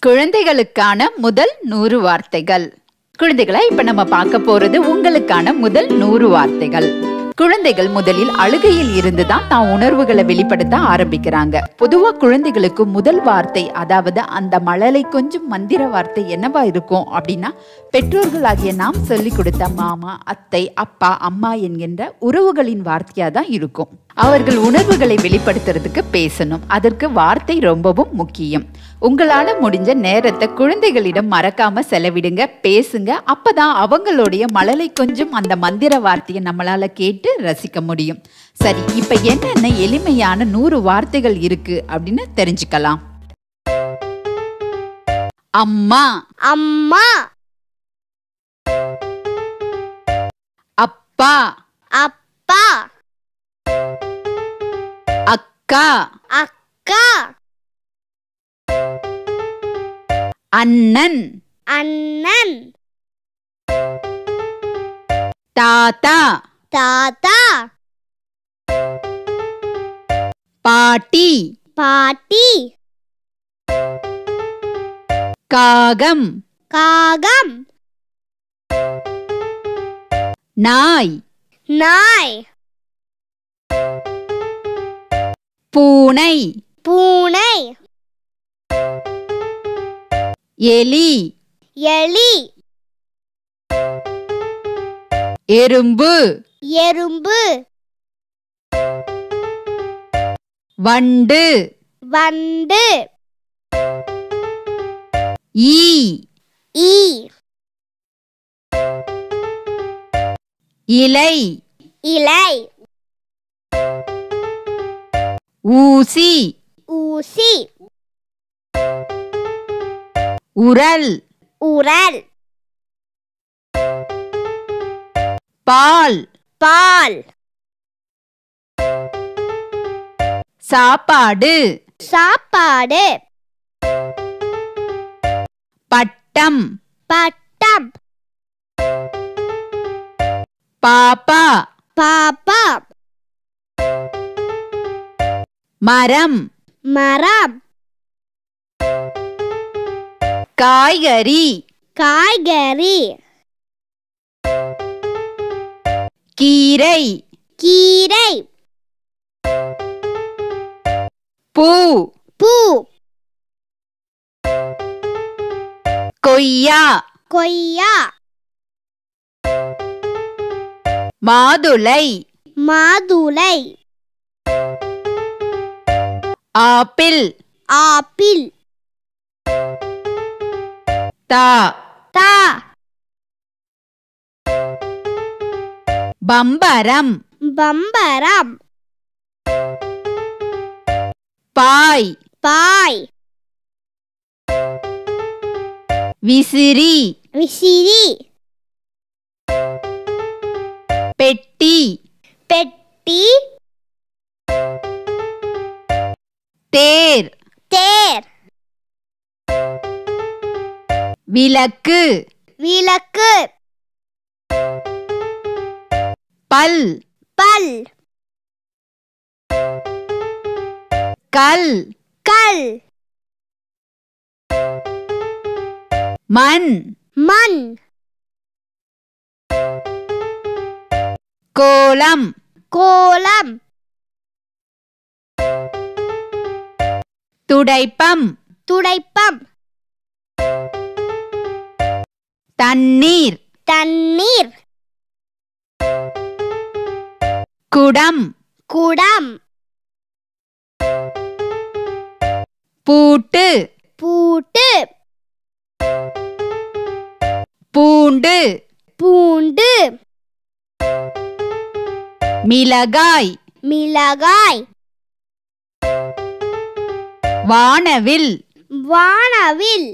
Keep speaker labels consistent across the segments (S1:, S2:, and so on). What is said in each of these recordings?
S1: குழந்தைகளுக்கான முதல் நூறு வார்த்தைகள் குழந்தைகளா இப்ப நம்ம பார்க்க போறது உங்களுக்கான முதல் நூறு வார்த்தைகள் குழந்தைகள் முதலில் அழுகையில் இருந்துதான் தான் உணர்வுகளை வெளிப்படுத்த ஆரம்பிக்கிறாங்க பொதுவா குழந்தைகளுக்கு முதல் வார்த்தை அதாவது அந்த மழலை கொஞ்சம் மந்திர வார்த்தை என்னவா இருக்கும் அப்படின்னா பெற்றோர்களாகிய நாம் சொல்லி கொடுத்த மாமா அத்தை அப்பா அம்மா என்கின்ற உறவுகளின் வார்த்தையா தான் இருக்கும் அவர்கள் உணர்வுகளை வெளிப்படுத்துறதுக்கு பேசணும் அதற்கு வார்த்தை ரொம்பவும் முக்கியம் உங்களால முடிஞ்ச நேரத்தை குழந்தைகளிடம் மறக்காம செலவிடுங்க பேசுங்க அப்பதான் அவங்களுடைய மழலை கொஞ்சம் அந்த மந்திர வார்த்தையை நம்மளால கேட்டு ரசிக்க முடியும் சரி இப்ப என்னென்ன எளிமையான நூறு வார்த்தைகள் இருக்கு அப்படின்னு தெரிஞ்சுக்கலாம் அம்மா
S2: அம்மா
S1: அப்பா
S2: அப்பா
S1: அக்கா
S2: அக்கா
S1: அண்ணன்
S2: அண்ணன்
S1: தாத்தா
S2: தாத்தா
S1: பாட்டி
S2: பாட்டி
S1: காகம்
S2: காகம்
S1: நாய்
S2: நாய்
S1: பூனை
S2: பூனை
S1: எலி
S2: எலி
S1: எறும்பு
S2: எறும்பு
S1: வண்டு
S2: வண்டு
S1: ஈ
S2: ஈ
S1: இலை
S2: இலை
S1: ஊசி
S2: ஊசி
S1: உரல்
S2: உரல்
S1: பால்
S2: பால்
S1: சாப்பாடு
S2: சாப்பாடு
S1: பட்டம்
S2: பட்டம்
S1: பாப்பா
S2: பாப்பா
S1: மரம்
S2: மரம்
S1: காய்கறி
S2: காய்கறி
S1: கீரை
S2: கீரை
S1: பூ
S2: பூ
S1: கொய்யா
S2: கொய்யா
S1: மாதுளை
S2: மாதுளை
S1: ஆப்பிள்
S2: ஆப்பிள்
S1: தா
S2: தா
S1: பம்பரம்
S2: பம்பரம்
S1: பாய்
S2: பாய்
S1: விசிறி
S2: விசிறி
S1: பெட்டி
S2: பெட்டி
S1: தேர்
S2: தேர்
S1: விளக்கு
S2: விளக்கு
S1: பல்
S2: பல்
S1: கல்
S2: கல்
S1: மண்
S2: மண்
S1: கோலம்
S2: கோலம்
S1: துடைப்பம்
S2: துடைப்பம்
S1: தண்ணீர்
S2: தண்ணீர்
S1: குடம்
S2: குடம்
S1: பூட்டு
S2: பூட்டு
S1: பூண்டு
S2: பூண்டு
S1: மிளகாய்
S2: மிளகாய்
S1: வானவில்
S2: வானவில்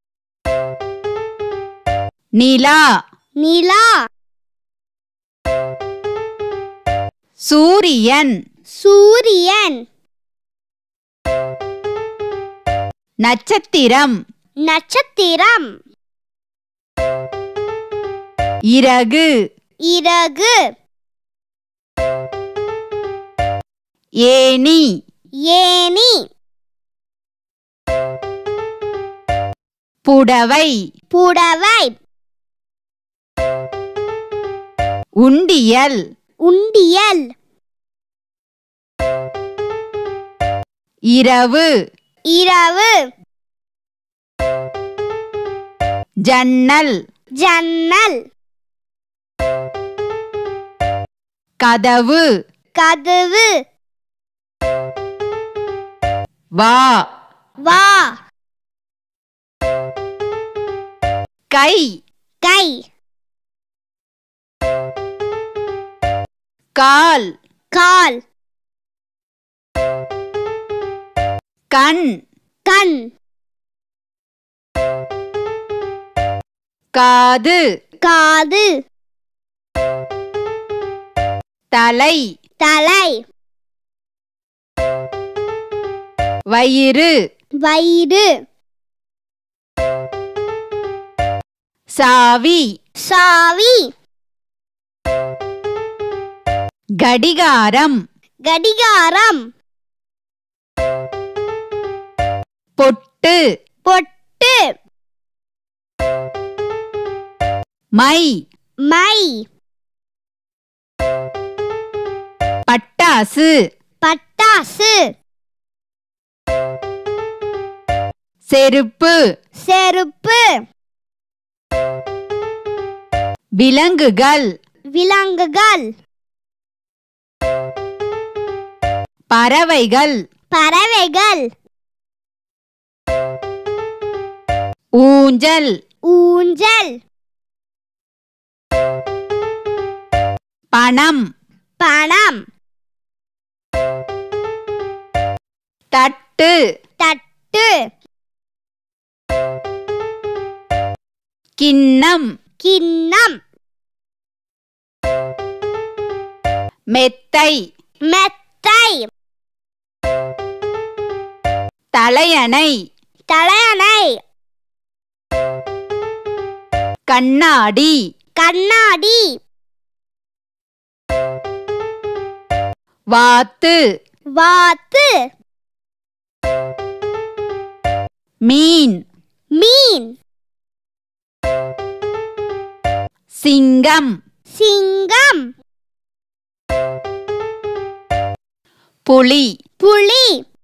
S1: நிலா
S2: நிலா
S1: சூரியன்
S2: சூரியன்
S1: நட்சத்திரம்
S2: நட்சத்திரம்
S1: இறகு
S2: இறகு
S1: ஏணி
S2: ஏணி
S1: புடவை
S2: புடவை
S1: உண்டியல்
S2: உண்டியல்
S1: இரவு
S2: இரவு
S1: ஜன்னல்
S2: ஜன்னல்
S1: கதவு
S2: கதவு
S1: வா
S2: வா
S1: கை
S2: கை
S1: கால்
S2: கால்
S1: கண்
S2: கண்
S1: காது
S2: காது
S1: தலை
S2: தலை
S1: வயிறு
S2: வயிறு
S1: சாவி
S2: சாவி
S1: கடிகாரம்
S2: கடிகாரம்
S1: பொட்டு
S2: பொட்டு
S1: மை
S2: மை
S1: பட்டாசு
S2: பட்டாசு
S1: செருப்பு
S2: செருப்பு
S1: விலங்குகள்
S2: விலங்குகள்
S1: பறவைகள்
S2: பறவைகள்
S1: ஊஞ்சல்
S2: ஊஞ்சல்
S1: பணம்
S2: பணம்
S1: தட்டு
S2: தட்டு
S1: கிண்ணம்
S2: கிண்ணம்
S1: மெத்தை
S2: மெத்தை
S1: தலையணை
S2: தலையணை
S1: கண்ணாடி
S2: கண்ணாடி
S1: வாத்து
S2: வாத்து
S1: மீன்
S2: மீன்
S1: சிங்கம்
S2: சிங்கம்
S1: புலி
S2: புலி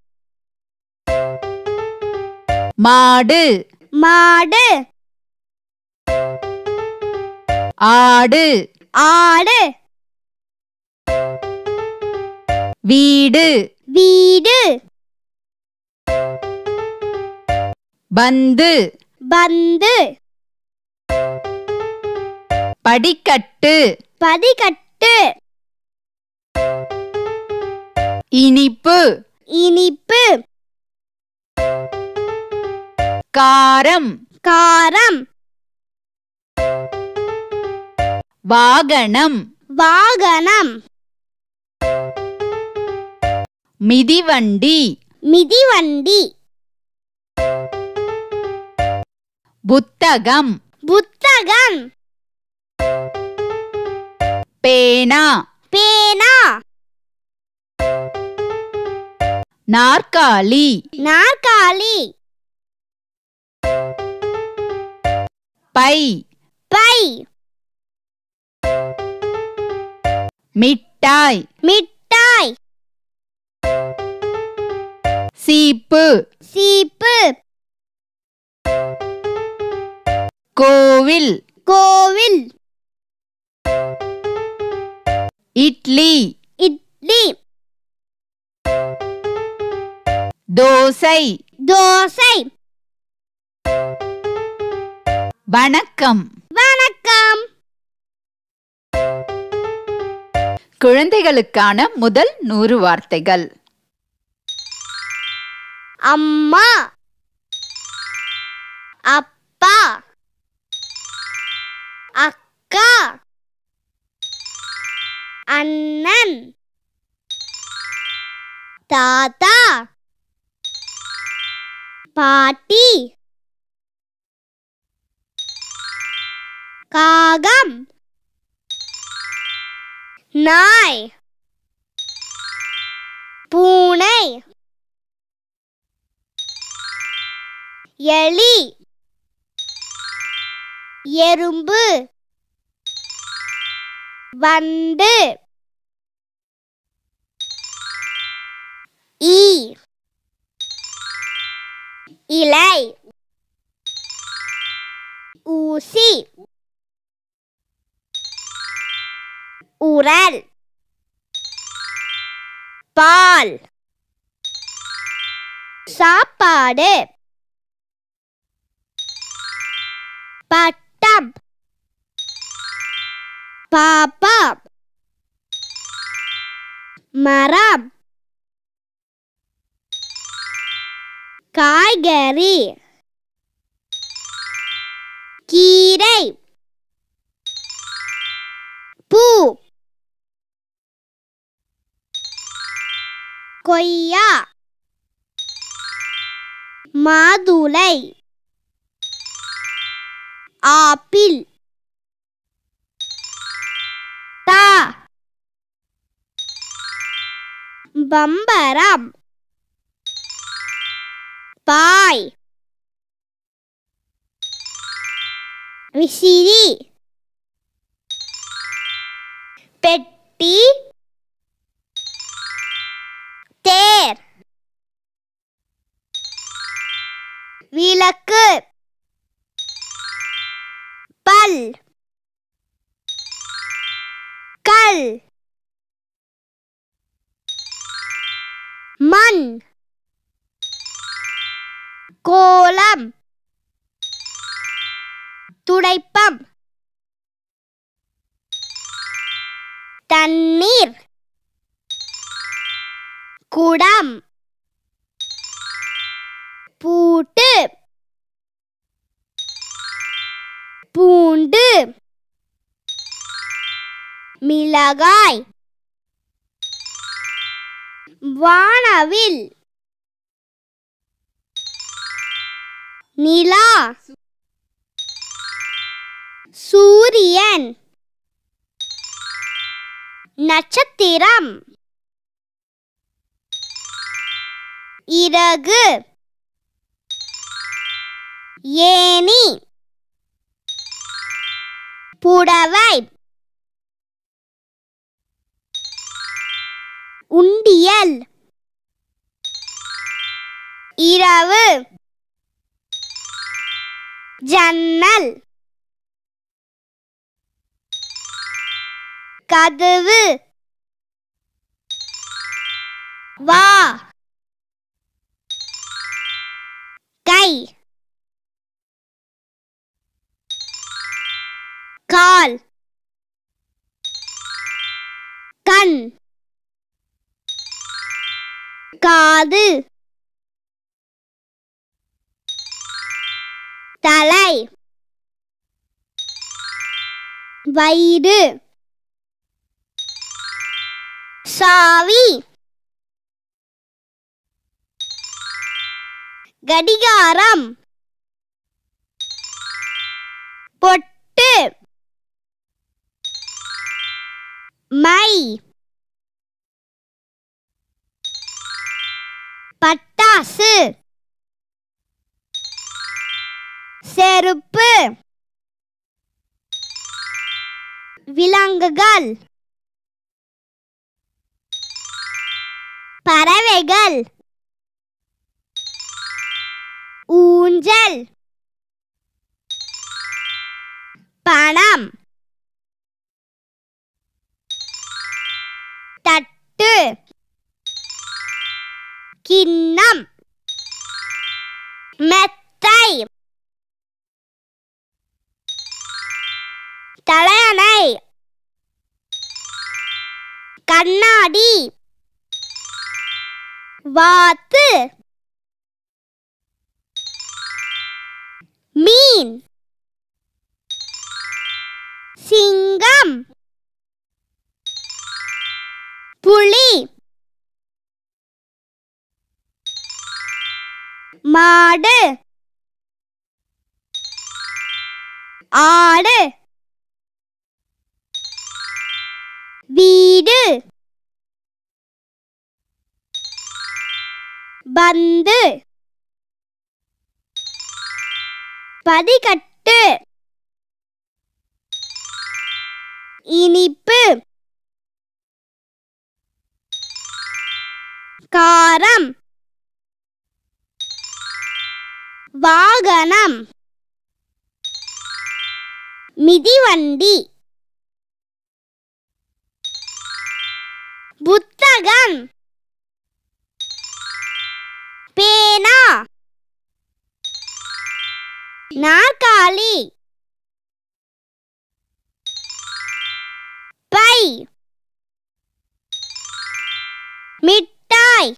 S1: மாடு
S2: மாடு
S1: ஆடு
S2: ஆடு
S1: வீடு
S2: வீடு
S1: பந்து
S2: பந்து
S1: படிக்கட்டு
S2: படிக்கட்டு
S1: இனிப்பு
S2: இனிப்பு
S1: காரம்
S2: காரம்
S1: வாகனம்
S2: வாகனம்
S1: மிதிவண்டி
S2: மிதிவண்டி
S1: புத்தகம்
S2: புத்தகம்
S1: பேனா
S2: பேனா
S1: நாற்காலி
S2: நாற்காலி
S1: பை
S2: பை
S1: மிட்டாய்
S2: மிட்டாய்
S1: சீப்பு
S2: சீப்பு
S1: கோவில்
S2: கோவில்
S1: இட்லி
S2: இட்லி
S1: தோசை
S2: தோசை
S1: வணக்கம்
S2: வணக்கம்
S1: குழந்தைகளுக்கான முதல் நூறு வார்த்தைகள்
S2: அம்மா அப்பா அக்கா அண்ணன் தாத்தா பாட்டி காகம் நாய் பூனை எலி எறும்பு வண்டு ஈ இலை ஊசி உரல் பால் சாப்பாடு பட்டம் பாப்பா மரம் காய்கறி கீரை பூ கொய்யா மாதுளை ஆப்பிள் தா பம்பரம் பாய் விசிறி பெட்டி தேர் விளக்கு பல் கல் மண் கோலம் துடைப்பம் தண்ணீர் குடம் பூட்டு பூண்டு மிளகாய் வானவில் நிலா சூரியன் நட்சத்திரம் இறகு ஏணி புடவை உண்டியல் இரவு ஜன்னல் கதவு வா கை கால் கண் காது தலை வயிறு சாவி கடிகாரம் பொட்டு மை பட்டாசு செருப்பு விலங்குகள் பறவைகள் ஊஞ்சல் பணம் தட்டு கிண்ணம் மெத்தை தலையணை கண்ணாடி வாத்து மீன் சிங்கம் புலி மாடு ஆடு வீடு பந்து பதிகட்டு இனிப்பு காரம் வாகனம் மிதிவண்டி புத்தகம் பேனா நாற்காலி பை மிட்டாய்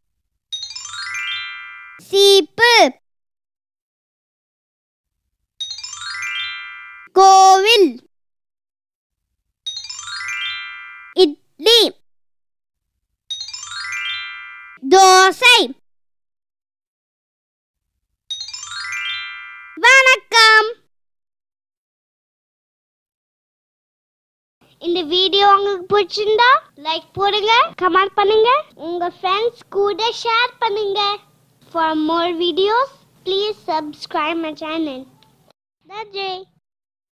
S2: சீப்பு கோவில் இட்லி தோசை வணக்கம் இந்த வீடியோ உங்களுக்கு பிடிச்சிருந்தா லைக் போடுங்க கமெண்ட் பண்ணுங்க உங்க ஃப்ரெண்ட்ஸ் கூட ஷேர் பண்ணுங்க for more videos please subscribe my channel நன்றி